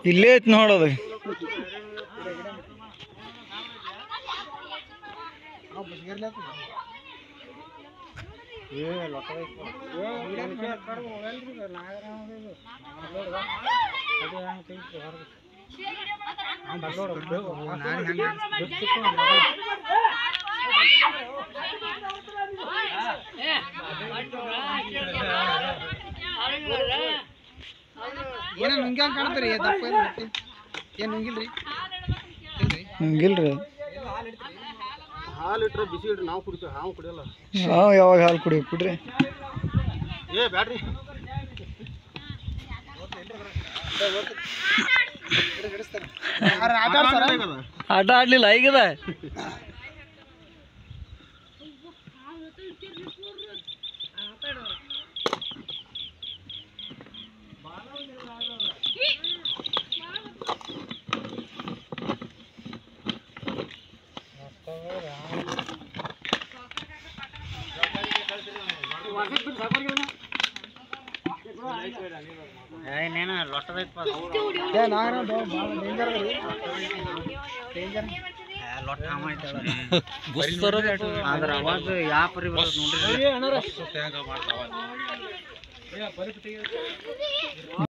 ಇಲ್ಲೇ ಐತಿ ನೋಡೋದು ಏನ ನುಂಗ್ಯಾಂಗ ಕಾಣ್ತೀರಿ ದಪ್ಪ ಏನ್ ಗಟ್ಟಿ? ಏನ್ ನುಂಗಿಲ್ರಿ ಇಲ್ರಿ ಹಂಗಿಲ್ರಿ ಹಾಲು ಇಟ್ರೆ ಬಿಸಿ ಇಡ್ರಿ ನಾವು ಕುಡಿತೀವಿ ನಾವು ಕುಡಿಯಲ್ಲ ನಾವು ಯಾವಾಗ ಹಾಲು ಕುಡಿಯೋಕೆ ಬಿಡ್ರಿ ಏ ಬ್ಯಾಡ್ರಿ ಆಟ ಆಡ್ಲಿಲ್ಲ ಈಗದ ಅದ್ರ ಅವಾಜ್ ಯಾವ ಪರಿ ಬರ್ತದೆ ನೋಡ್ರಿ